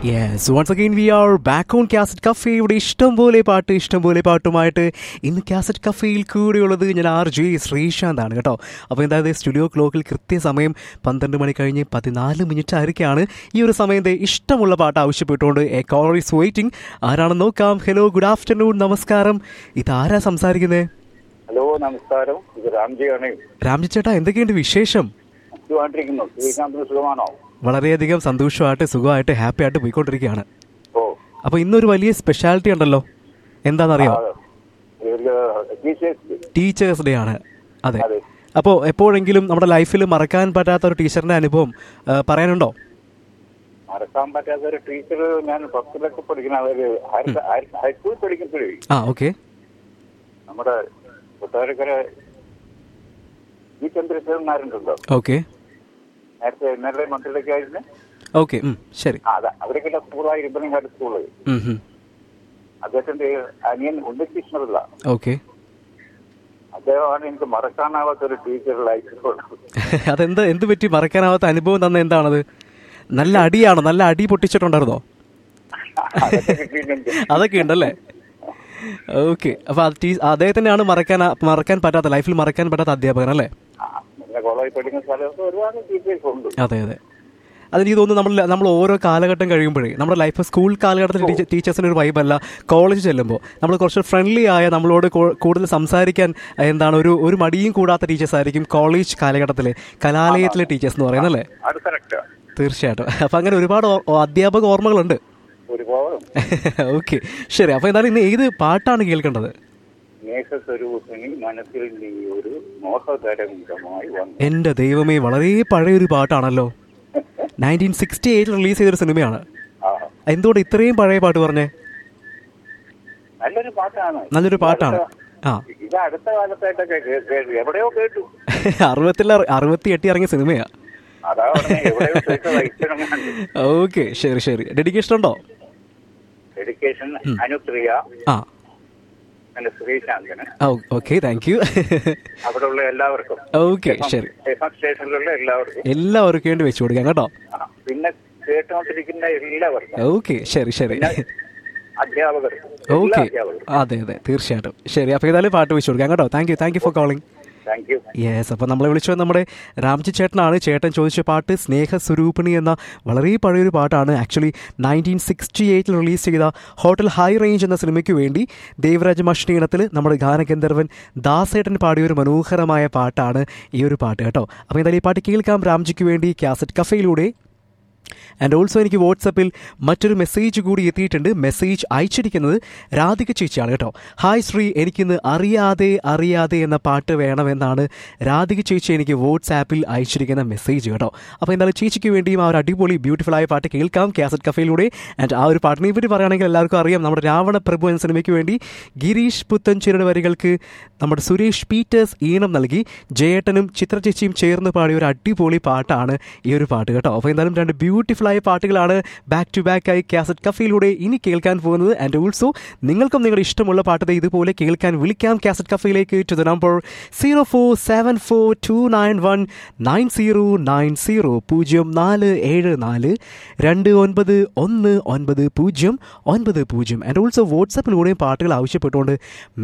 Yes once again we are back on cassette cafe ഇവിടെ ഇഷ്ടം പോലെ പാട്ട് ഇഷ്ടം പോലെ പാട്ടുമായിട്ട് ഇന്ന് കാസറ്റ് കഫേയിൽ കൂടെയുള്ളത് ഞാൻ ആർ ജെ ശ്രീശാന്ത് ആണ് കേട്ടോ അപ്പോൾ എന്തായാലും സ്റ്റുഡിയോ ക്ലോക്കിൽ കൃത്യസമയം പന്ത്രണ്ട് മണി കഴിഞ്ഞ് പതിനാല് മിനിറ്റ് ആയിരിക്കാണ് ഈ ഒരു സമയത്തെ ഇഷ്ടമുള്ള പാട്ട് ആവശ്യപ്പെട്ടുകൊണ്ട് എ കോൾ ഈസ് വെയിറ്റിംഗ് ആരാണെന്ന് നോക്കാം ഹലോ ഗുഡ് ആഫ്റ്റർനൂൺ നമസ്കാരം ഇതാരാ സംസാരിക്കുന്നത് ഹലോ നമസ്കാരം ഇത് രാംജിയാണ് രാംജി ചേട്ടാ എന്തൊക്കെയുണ്ട് വിശേഷം സുഖമായിട്ടിരിക്കുന്നു ശ്രീകാന്തിന് സുഖമാണോ വളരെയധികം സന്തോഷമായിട്ട് സുഖമായിട്ട് ഹാപ്പി ആയിട്ട് പോയിക്കൊണ്ടിരിക്കുകയാണ് ഓ അപ്പോൾ ഇന്നൊരു വലിയ സ്പെഷ്യാലിറ്റി ഉണ്ടല്ലോ എന്താണെന്നറിയോ ആ, ഇതില് ടീച്ചേഴ്സ് ടീച്ചേഴ്സ് ഡേ ആണ് അതെ അതെ അപ്പോൾ എപ്പോഴെങ്കിലും നമ്മുടെ ലൈഫിൽ മറക്കാൻ പറ്റാത്ത ഒരു ടീച്ചറിന്റെ അനുഭവം ആ, പറയാനുണ്ടോ മറക്കാൻ പറ്റാത്ത ഒരു ടീച്ചർ ഞാൻ പത്തിലൊക്കെ പഠിക്കുന്ന അവര് ഹൈസ്കൂളിൽ പഠിക്കുമ്പോഴേ ആ ഓക്കെ നമ്മുടെ കൊട്ടാരക്കര ജി ചന്ദ്രശേഖരൻ നാരുണ്ടല്ലോ ഓക്കെ നേരത്തെ എം എൽ എ മന്ത്രിയിലൊക്കെ ആയിരുന്നു ഓക്കെ ശരി ആ അതെ അവരൊക്കെ സ്കൂളായി ഇരുമ്പനങ്ങാട് സ്കൂള് ഉം, ഉം. അദ്ദേഹത്തിന്റെ അനിയൻ ഉണ്ണികൃഷ്ണപിള്ള ഓക്കെ അദ്ദേഹമാണ് എനിക്ക് മറക്കാനാവാത്ത ഒരു ടീച്ചർ ലൈഫിലുള്ളത് അതെന്ത് എന്ത് പറ്റി മറക്കാനാവാത്ത അനുഭവം തന്ന എന്താണത് നല്ല അടിയാണോ നല്ല അടി പൊട്ടിച്ചിട്ടുണ്ടായിരുന്നോ അതൊക്കെ കിട്ടിയിട്ടുണ്ട് അതൊക്കെ ഉണ്ടല്ലേ ഓക്കെ അപ്പൊ അത് ടീ അദ്ദേഹത്തിനെയാണ് മറക്കാൻ മറക്കാൻ പറ്റാത്ത ലൈഫിൽ മറക്കാൻ പറ്റാത്ത അധ്യാപകൻ അല്ലേ ആ, പിന്നെ കോളേജിൽ പഠിക്കുന്ന സ്ഥലത്ത് ഒരുപാട് ടീച്ചേഴ്സ് ഉണ്ട് അതെ അതെ അതെനിക്ക് തോന്നുന്നു നമ്മൾ നമ്മൾ ഓരോ കാലഘട്ടം കഴിയുമ്പോഴേ നമ്മുടെ ലൈഫ് സ്കൂൾ കാലഘട്ടത്തിൽ ടീച്ചേഴ്സിന് ഒരു വൈബല്ല കോളേജ് ചെല്ലുമ്പോൾ നമ്മൾ കുറച്ച് ഫ്രണ്ട്ലി ആയ നമ്മളോട് കൂ- കൂടുതൽ സംസാരിക്കാൻ എന്താണ് ഒരു ഒരു മടിയും കൂടാത്ത ടീച്ചേഴ്സ് ആയിരിക്കും കോളേജ് കാലഘട്ടത്തിലെ കലാലയത്തിലെ ടീച്ചേഴ്സ് എന്ന് പറയുന്നത് അല്ലേ അത് കറക്റ്റ് തീർച്ചയായിട്ടും അപ്പം അങ്ങനെ ഒരുപാട് ഓ- ഓ- അധ്യാപക ഓർമ്മകളുണ്ട് ഒരുപാട് ഓക്കെ ശരി അപ്പോൾ എന്തായാലും ഇന്ന് ഏത് പാട്ടാണ് കേൾക്കേണ്ടത് മേഘസ്വരൂപിണി മനസ്സിൽ നീ ഒരു മോഹതരംഗമായി വന്നു എൻ്റെ ദൈവമേ വളരെ പഴയൊരു പാട്ടാണല്ലോ നയൻറ്റീൻ സിക്സ്റ്റി എയ്റ്റിൽ റിലീസ് ചെയ്തൊരു സിനിമയാണ് ആ എന്തുകൊണ്ട് ഇത്രയും പഴയ പാട്ട് പറഞ്ഞേ നല്ലൊരു പാട്ടാണ് നല്ലൊരു പാട്ടാണ് ആ ഇത് അടുത്ത കാലത്തായിട്ടൊക്കെ കേ- കേട്ടു എവിടെയോ കേട്ടു അറുപത്തില അറുപത്തി എട്ടി ഇറങ്ങിയ സിനിമയാ അതാ പറഞ്ഞെ, എവിടെയോ കേട്ടതാ ഇപ്പോഴും ഓക്കെ ശരി ശരി ഡെഡിക്കേഷൻ ഉണ്ടോ ഡെഡിക്കേഷൻ അനുപ്രിയ ആ എന്റെ ശ്രീശാന്തന് ഓക്കെ താങ്ക് യു അവിടെയുള്ള എല്ലാവർക്കും ഓക്കെ ശരി എഫ് സ്റ്റേഷനിലുള്ള എല്ലാവർക്കും എല്ലാവർക്കും വേണ്ടി വെച്ചു കൊടുക്കാം കേട്ടോ ആ, പിന്നെ കേട്ടുകൊണ്ടിരിക്കുന്ന എല്ലാവർക്കും ഓക്കെ ശരി ശരി അധ്യാപകർക്കും എല്ലാ ഓക്കെ അധ്യാപകർക്കും അതെ അതെ തീർച്ചയായിട്ടും ശരി അപ്പോൾ ഏതായാലും പാട്ട് വെച്ചു കൊടുക്കാം കേട്ടോ thank you thank you for calling thank you yes അപ്പോൾ നമ്മളെ വിളിച്ചത് നമ്മുടെ രാംജി ചേട്ടനാണ് ചേട്ടൻ ചോദിച്ച പാട്ട് സ്നേഹസ്വരൂപിണി എന്ന വളരെ പഴയൊരു പാട്ടാണ് ആക്ച്വലി നയൻറ്റീൻ സിക്സ്റ്റി എയ്റ്റിൽ റിലീസ് ചെയ്ത ഹോട്ടൽ ഹൈ റേഞ്ച് എന്ന സിനിമയ്ക്ക് വേണ്ടി ദേവരാജ മഷ്ണീണത്തിൽ നമ്മുടെ ഗാനഗന്ധർവൻ ദാസേട്ടൻ പാടിയ ഒരു മനോഹരമായ പാട്ടാണ് ഈ ഒരു പാട്ട് കേട്ടോ അപ്പോൾ എന്തായാലും ഈ പാട്ട് കേൾക്കാം രാംജിക്ക് വേണ്ടി കാസറ്റ് കഫയിലൂടെ ആൻഡ് ഓൾസോ എനിക്ക് വാട്സപ്പിൽ മറ്റൊരു മെസ്സേജ് കൂടി എത്തിയിട്ടുണ്ട് മെസ്സേജ് അയച്ചിരിക്കുന്നത് രാധിക ചേച്ചിയാണ് കേട്ടോ ഹായ് ശ്രീ എനിക്കിന്ന് അറിയാതെ അറിയാതെ എന്ന പാട്ട് വേണമെന്നാണ് രാധിക ചേച്ചി എനിക്ക് വാട്സാപ്പിൽ അയച്ചിരിക്കുന്ന മെസ്സേജ് കേട്ടോ അപ്പോൾ എന്തായാലും ചേച്ചിക്ക് വേണ്ടിയും ആ ഒരു അടിപൊളി ബ്യൂട്ടിഫുൾ ആയ പാട്ട് കേൾക്കാം കാസറ്റ് കഫയിലൂടെ ആൻഡ് ആ ഒരു പാട്ടിനെ പറ്റി പറയുകയാണെങ്കിൽ എല്ലാവർക്കും അറിയാം നമ്മുടെ രാവണ പ്രഭു എന്ന സിനിമയ്ക്ക് വേണ്ടി ഗിരീഷ് പുത്തൻചേരിയുടെ വരികൾക്ക് നമ്മുടെ സുരേഷ് പീറ്റേഴ്സ് ഈണം നൽകി ജയേട്ടനും ചിത്ര ചേച്ചിയും ചേർന്ന് പാടിയ ഒരു അടിപൊളി പാട്ടാണ് ഈ ഒരു പാട്ട് കേട്ടോ അപ്പോൾ എന്തായാലും രണ്ട് ബ്യൂട്ടിഫുൾ ആയ പാട്ടുകളാണ് ബാക്ക് ടു ബാക്ക് ആയി കാസറ്റ് കഫയിലൂടെ ഇനി കേൾക്കാൻ പോകുന്നത് ആൻഡ് ഓൾസോ നിങ്ങൾക്കും നിങ്ങളുടെ ഇഷ്ടമുള്ള പാട്ട് ദേ ഇതുപോലെ കേൾക്കാൻ വിളിക്കാം കാസറ്റ് കഫയിലേക്ക് to the number zero four seven four two nine one nine zero nine zero പൂജ്യം നാല് ഏഴ് നാല് രണ്ട് ഒൻപത് ഒന്ന് ഒൻപത് പൂജ്യം ഒൻപത് പൂജ്യം ആൻഡ് ഓൾസോ വാട്സപ്പിലൂടെയും പാട്ടുകൾ ആവശ്യപ്പെട്ടുകൊണ്ട്